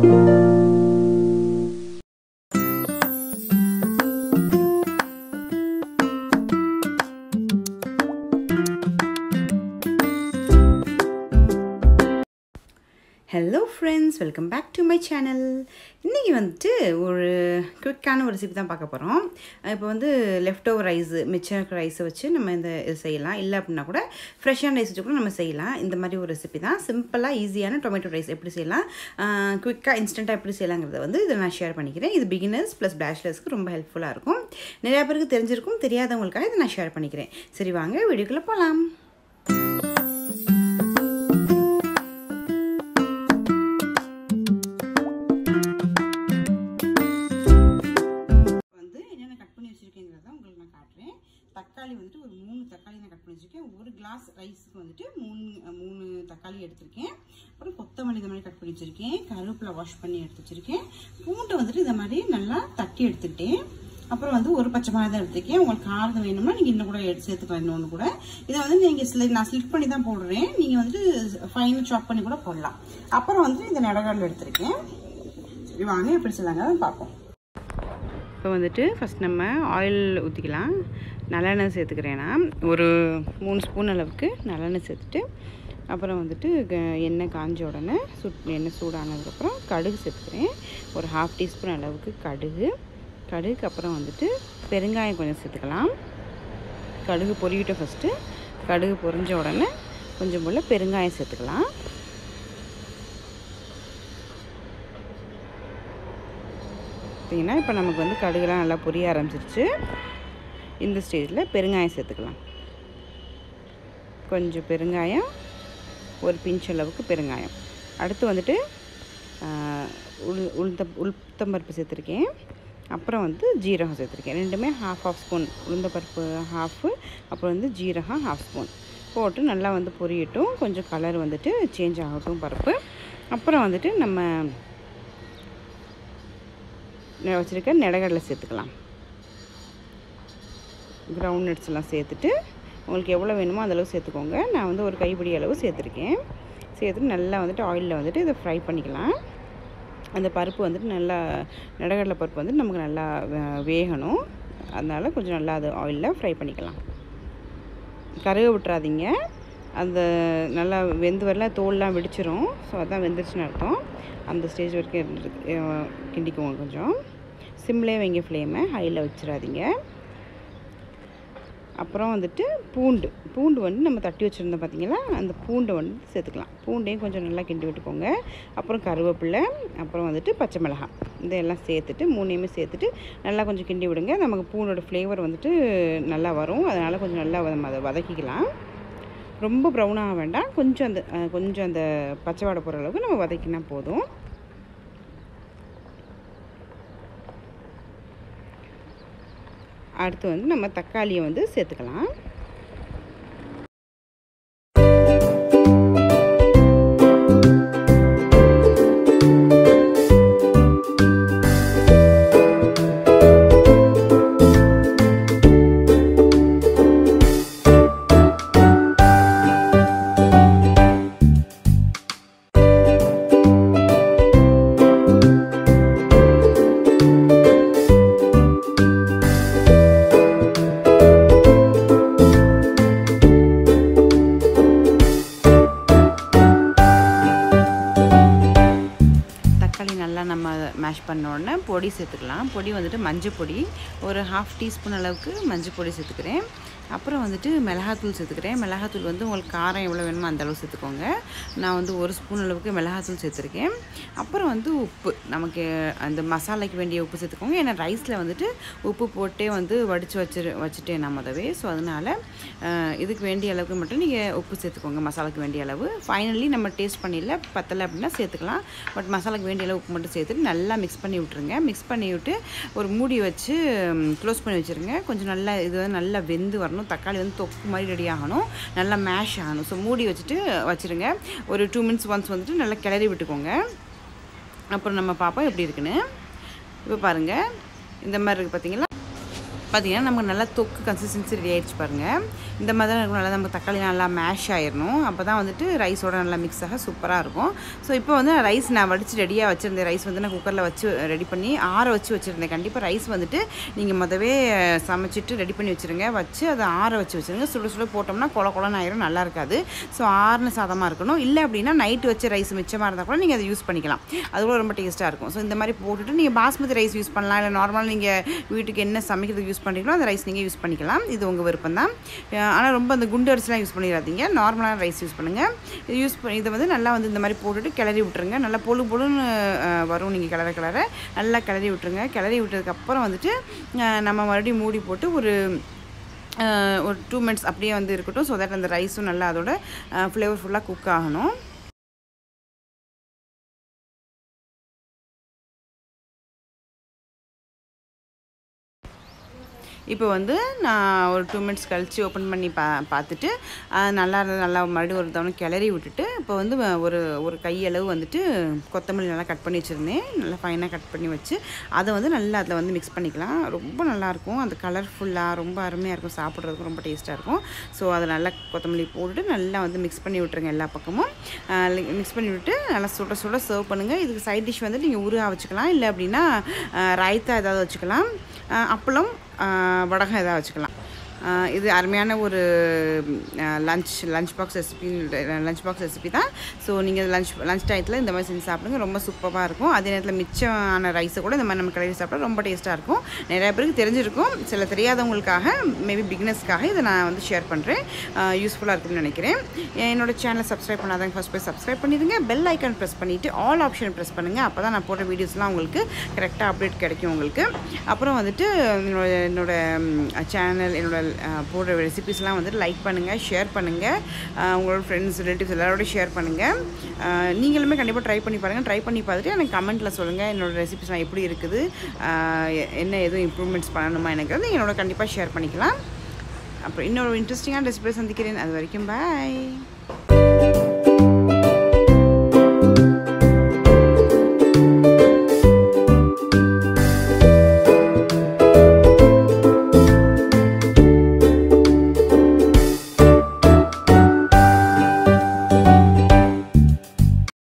hello friends welcome back to my channel இன்றைக்கி வந்துட்டு ஒரு குவிக்கான ஒரு ரெசிபி தான் பார்க்க போகிறோம் இப்போ வந்து லெஃப்ட் ஓவர் ரைஸ் மிச்சம் இருக்கிற ரைஸை வச்சு நம்ம இந்த இது செய்யலாம் இல்லை அப்படின்னா கூட ஃப்ரெஷ்ஷான ரைஸ் வச்சு கூட நம்ம செய்யலாம் இந்த மாதிரி ஒரு ரெசிபி தான் சிம்பிளாக ஈஸியான டொமேட்டோ ரைஸ் எப்படி செய்யலாம் குவிக்காக இன்ஸ்டண்ட்டாக எப்படி செய்யலாங்கிறத வந்து இதை நான் ஷேர் பண்ணிக்கிறேன் இது பிகினர்ஸ் ப்ளஸ் பேச்சுலர்ஸ்க்கு ரொம்ப ஹெல்ப்ஃபுல்லாக இருக்கும் நிறையா பேருக்கு தெரிஞ்சிருக்கும் தெரியாதவங்களுக்காக இதை நான் ஷேர் பண்ணிக்கிறேன் சரி வாங்க வீடியோக்குள்ளே போகலாம் வந்து என்னென்ன கட் பண்ணி வச்சுருக்கேங்கிறத உங்களுக்கு நான் காட்டுறேன் தக்காளி வந்துட்டு ஒரு மூணு தக்காளி நான் கட் பண்ணி வச்சுருக்கேன் ஒரு கிளாஸ் ரைஸுக்கு வந்துட்டு மூணு மூணு தக்காளி எடுத்திருக்கேன் அப்புறம் கொத்தமல்லி இந்த மாதிரி கட் பண்ணி வச்சுருக்கேன் கருவேப்பிலை வாஷ் பண்ணி எடுத்து வச்சுருக்கேன் பூண்டை வந்துட்டு இந்த மாதிரி நல்லா தட்டி எடுத்துக்கிட்டேன் அப்புறம் வந்து ஒரு பச்சை மிளகாய் தான் எடுத்துருக்கேன் உங்களுக்கு காரம் வேணும்னா நீங்கள் இன்னும் கூட எடுத்து சேர்த்துக்கலாம் இன்னொன்று கூட இதை வந்து நீங்கள் ஸ்லி நான் ஸ்லிட் பண்ணி தான் போடுறேன் நீங்கள் வந்துட்டு ஃபைனாக சாப் பண்ணி கூட போடலாம் அப்புறம் வந்து இந்த நடகால் எடுத்திருக்கேன் சரி வாங்க எப்படி சொல்லாங்க பார்ப்போம் இப்போ வந்துட்டு ஃபஸ்ட் நம்ம ஆயில் ஊற்றிக்கலாம் நல்லெண்ணெய் சேர்த்துக்கிறேன்னா ஒரு மூணு ஸ்பூன் அளவுக்கு நல்லெண்ணெய் சேர்த்துட்டு அப்புறம் வந்துட்டு க- எண்ணெய் காஞ்ச உடனே சுட் எண்ணெய் சூடானதுக்கப்புறம் கடுகு சேர்த்துக்கிறேன் ஒரு ஹாஃப் டீஸ்பூன் அளவுக்கு கடுகு கடுகுக்கு அப்புறம் வந்துட்டு பெருங்காயம் கொஞ்சம் சேர்த்துக்கலாம் கடுகு பொரியட்டும் ஃபஸ்ட்டு கடுகு பொரிஞ்ச உடனே கொஞ்சம் போல் பெருங்காயம் சேர்த்துக்கலாம் பார்த்தீங்கன்னா இப்போ நமக்கு வந்து கடுகுலாம் நல்லா பொரிய ஆரம்பிச்சிருச்சு இந்த ஸ்டேஜில் பெருங்காயம் சேர்த்துக்கலாம் கொஞ்சம் பெருங்காயம் ஒரு பிஞ்ச் அளவுக்கு பெருங்காயம் அடுத்து வந்துட்டு ஆஹ், உள் உளுத்த உளுத்தம்பருப்பு சேர்த்துருக்கேன் அப்புறம் வந்து ஜீரகம் சேர்த்துருக்கேன் ரெண்டுமே ஹாஃப் ஆஃப் ஸ்பூன் உளுந்தப்பருப்பு ஹாஃபு அப்புறம் வந்து ஜீரகம் ஹாஃப் ஸ்பூன் போட்டு நல்லா வந்து பொரியட்டும் கொஞ்சம் கலர் வந்துட்டு சேஞ்ச் ஆகட்டும் பருப்பு அப்புறம் வந்துட்டு நம்ம நான் வச்சுருக்க நிலக்கடலை சேர்த்துக்கலாம் கிரவுண்ட் நட்ஸ் எல்லாம் சேர்த்துட்டு உங்களுக்கு எவ்வளோ வேணுமோ அந்தளவு சேர்த்துக்கோங்க நான் வந்து ஒரு கைப்பிடி அளவு சேர்த்துருக்கேன் சேர்த்துட்டு நல்லா வந்துட்டு ஆயிலில் வந்துட்டு இதை ஃப்ரை பண்ணிக்கலாம் அந்த பருப்பு வந்துட்டு நல்லா நிலக்கடலை பருப்பு வந்து நமக்கு நல்லா வே- வேகணும் அதனால் கொஞ்சம் நல்லா அது ஆயிலில் ஃப்ரை பண்ணிக்கலாம் கருக விட்டுறாதீங்க அந்த நல்லா வெந்து வரல தோல்லாம் வெடிச்சிரும் ஸோ அதான் வெந்துருச்சுன்னு அர்த்தம் அந்த ஸ்டேஜ் வரைக்கும் இருந்து- அஹ் கிண்டிக்குவோங்க கொஞ்சம் சிம்லேயே வைங்க ஃப்ளேமை ஹையில் வச்சிடாதீங்க அப்புறம் வந்துட்டு பூண்டு பூண்டு வந்து நம்ம தட்டி வச்சுருந்தோம் பார்த்தீங்களா அந்த பூண்டை வந்து சேர்த்துக்கலாம் பூண்டையும் கொஞ்சம் நல்லா கிண்டி விட்டுக்கோங்க அப்புறம் கருவேப்பிலை அப்புறம் வந்துட்டு பச்சை மிளகாய் இதெல்லாம் சேர்த்துட்டு மூணையுமே சேர்த்துட்டு நல்லா கொஞ்சம் கிண்டி விடுங்க நமக்கு பூண்டோட ஃப்ளேவர் வந்துட்டு நல்லா வரும் அதனால் கொஞ்சம் நல்லா நம்ம அதை வதக்கிக்கலாம் ரொம்ப ப்ரௌன் ஆக வேண்டாம் கொஞ்சம் அந்த அஹ், கொஞ்சம் அந்த பச்சை வாடை போகிற அளவுக்கு நம்ம வதக்கினா போதும் அடுத்து வந்து நம்ம தக்காளியை வந்து சேர்த்துக்கலாம் தக்காளி நல்லா நம்ம மேஷ் பண்ண உடனே பொடி சேர்த்துக்கலாம் பொடி வந்துட்டு மஞ்சள் பொடி ஒரு ஹாஃப் டீஸ்பூன் அளவுக்கு மஞ்சள் பொடி சேர்த்துக்கிறேன் அப்புறம் வந்துட்டு மிளகாத்தூள் சேர்த்துக்கிறேன் மிளகாத்தூள் வந்து உங்களுக்கு காரம் எவ்வளோ வேணுமோ அந்த அளவு சேர்த்துக்கோங்க நான் வந்து ஒரு ஸ்பூன் அளவுக்கு மிளகாத்தூள் சேர்த்துருக்கேன் அப்புறம் வந்து உப்பு நமக்கு அந்த மசாலாக்கு வேண்டிய உப்பு சேர்த்துக்கோங்க ஏன்னா ரைஸில் வந்துட்டு உப்பு போட்டே வந்து வடித்து வச்சிரு வச்சுட்டேன் நான் முதவே ஸோ அதனால் அஹ், இதுக்கு வேண்டிய அளவுக்கு மட்டும் நீங்கள் உப்பு சேர்த்துக்கோங்க மசாலாக்கு வேண்டிய அளவு ஃபைனலி நம்ம டேஸ்ட் பண்ணிடல பத்தலை அப்படின்னா சேர்த்துக்கலாம் பட் மசாலாக்கு வேண்டிய அளவு உப்பு மட்டும் சேர்த்துட்டு நல்லா மிக்ஸ் பண்ணி விட்ருங்க மிக்ஸ் பண்ணி விட்டு ஒரு மூடி வச்சு க்ளோஸ் பண்ணி வச்சுருங்க கொஞ்சம் நல்லா இது வந்து நல்லா வெந்து வரணும் தக்காளி வந்து தொக்கு மாதிரி ரெடி ஆகணும் நல்லா மேஷ் ஆகணும் ஸோ மூடி வச்சுட்டு வச்சுருங்க ஒரு டூ மினிட்ஸ் ஒன்ஸ் வந்துட்டு நல்லா கிளறி விட்டுக்கோங்க அப்புறம் நம்ம பார்ப்போம் எப்படி இருக்குன்னு இப்போ பாருங்கள் இந்த மாதிரி இருக்குது பார்த்தீங்களா பார்த்தீங்கன்னா நமக்கு நல்லா தொக்கு கன்சிஸ்டன்சி ரெடி ஆயிடுச்சு பாருங்கள் இந்த மாதிரி தான் இருக்கும் நல்லா நம்ம தக்காளி நல்லா மேஷ் ஆயிடணும் அப்போ தான் வந்துட்டு ரைஸோட நல்லா மிக்ஸ் ஆக சூப்பராக இருக்கும் ஸோ இப்போ வந்து ரைஸ் நான் வடித்து ரெடியாக வச்சுருந்தேன் ரைஸ் வந்து நான் குக்கரில் வச்சு ரெடி பண்ணி ஆற வச்சு வச்சுருந்தேன் கண்டிப்பாக ரைஸ் வந்துட்டு நீங்கள் முதவே சமைச்சிட்டு ரெடி பண்ணி வச்சுருங்க வச்சு அதை ஆற வச்சு வச்சுருங்க சுட சுட போட்டோம்னா கொல கொலன்னு ஆயிரும் நல்லா இருக்காது ஸோ ஆறுன சாதமாக இருக்கணும் இல்லை அப்படின்னா நைட்டு வச்ச ரைஸ் மிச்சமாக இருந்தால் கூட நீங்கள் அதை யூஸ் பண்ணிக்கலாம் அது கூட ரொம்ப டேஸ்ட்டாக இருக்கும் ஸோ இந்த மாதிரி போட்டுட்டு நீங்கள் பாஸ்மதி ரைஸ் யூஸ் பண்ணலாம் இல்லை நார்மலாக நீங்கள் வீட்டுக்கு என்ன சமைக்கிறதுக்கு யூஸ் பண்ணுறீங்களோ அந்த ரைஸ் நீங்கள் யூஸ் பண்ணிக்கலாம் இது உங்கள் விருப்பம் தான் ஆனால் ரொம்ப அந்த குண்டு அரிசிலாம் யூஸ் பண்ணிடாதீங்க நார்மலான ரைஸ் யூஸ் பண்ணுங்கள் இது யூஸ் பண்ணி இதை வந்து நல்லா வந்து இந்த மாதிரி போட்டுட்டு கிளறி விட்டுருங்க நல்லா பொழு பொழுன்னு அஹ், வரும் நீங்கள் கிளற கிளற நல்லா கிளறி விட்டுருங்க கிளறி விட்டதுக்கப்புறம் வந்துட்டு அஹ், நம்ம மறுபடியும் மூடி போட்டு ஒரு அஹ், ஒரு டூ மினிட்ஸ் அப்படியே வந்து இருக்கட்டும் ஸோ தட் அந்த ரைஸும் நல்லா அதோட ஃப்ளேவர்ஃபுல்லாக குக் ஆகணும் இப்போ வந்து நான் ஒரு டூ மினிட்ஸ் கழித்து ஓப்பன் பண்ணி பா பார்த்துட்டு ஆஹ், நல்லா இருந்தது நல்லா மறுபடியும் ஒரு தவணை கிளறி விட்டுட்டு இப்போ வந்து வ- ஒரு ஒரு கையளவு வந்துட்டு கொத்தமல்லி நல்லா கட் பண்ணி வச்சுருந்தேன் நல்லா ஃபைனாக கட் பண்ணி வச்சு அதை வந்து நல்லா அதில் வந்து மிக்ஸ் பண்ணிக்கலாம் ரொம்ப நல்லாயிருக்கும் அந்த கலர்ஃபுல்லாக ரொம்ப அருமையாக இருக்கும் சாப்பிட்றதுக்கு ரொம்ப டேஸ்ட்டாக இருக்கும் ஸோ அதை நல்லா கொத்தமல்லி போட்டுட்டு நல்லா வந்து மிக்ஸ் பண்ணி விட்டுருங்க எல்லா பக்கமும் மிக்ஸ் பண்ணி விட்டு நல்லா சுட சுட சர்வ் பண்ணுங்கள் இதுக்கு சைட் டிஷ் வந்து நீங்கள் ஊறுகாய் வச்சுக்கலாம் இல்லை அப்படின்னா ஆஹ், ராய்த்தா ஏதாவது வச்சுக்கலாம் ஆஹ், அப்பளம் ஆஹ், வடகம் ஏதாவது வச்சுக்கலாம் ஆஹ், இது அருமையான ஒரு lunch lunch box recipe lunch box recipe தான் ஸோ நீங்கள் லஞ்ச் லஞ்ச் டயத்தில் இந்த மாதிரி செஞ்சு சாப்பிடுங்க ரொம்ப சூப்பராக இருக்கும் அதே நேரத்தில் மிச்சமான ரைஸை கூட இந்த மாதிரி நம்ம கிளறி சாப்பிட்டா ரொம்ப டேஸ்ட்டாக இருக்கும் நிறைய பேருக்கு தெரிஞ்சிருக்கும் சில தெரியாதவங்களுக்காக மேபி பிகினர்ஸ்க்காக இதை நான் வந்து ஷேர் பண்ணுறேன் யூஸ்ஃபுல்லாக இருக்கும்னு நினைக்கிறேன் என்னோட சேனலை சப்ஸ்கிரைப் பண்ணாதவங்க ஃபஸ்ட் போய் சப்ஸ்கிரைப் பண்ணிடுங்க பெல் ஐக்கான் ப்ரெஸ் பண்ணிவிட்டு ஆல் ஆப்ஷன் ப்ரெஸ் பண்ணுங்கள் அப்போ தான் நான் போடுற வீடியோஸ்லாம் உங்களுக்கு கரெக்டாக அப்டேட் கிடைக்கும் உங்களுக்கு அப்புறம் வந்துட்டு என்னோட என்னோட சேனல் என்னோட அஹ், போடுற ரெசிபிஸ்லாம் வந்துட்டு லைக் பண்ணுங்கள் ஷேர் பண்ணுங்கள் உங்களோட ஃப்ரெண்ட்ஸ் ரிலேட்டிவ்ஸ் எல்லாரோட ஷேர் பண்ணுங்கள் நீங்களுமே கண்டிப்பாக ட்ரை பண்ணி பாருங்கள் ட்ரை பண்ணி பார்த்துட்டு எனக்கு கமெண்ட்டில் சொல்லுங்கள் என்னோட ரெசிபிஸ்லாம் எப்படி இருக்குது அஹ், என்ன எதுவும் இம்ப்ரூவ்மெண்ட்ஸ் பண்ணணுமா எனக்கு வந்து என்னோட கண்டிப்பாக ஷேர் பண்ணிக்கலாம் அப்புறம் இன்னொரு இன்ட்ரெஸ்டிங்கான ரெசிபியை சந்திக்கிறேன் அது வரைக்கும் பாய்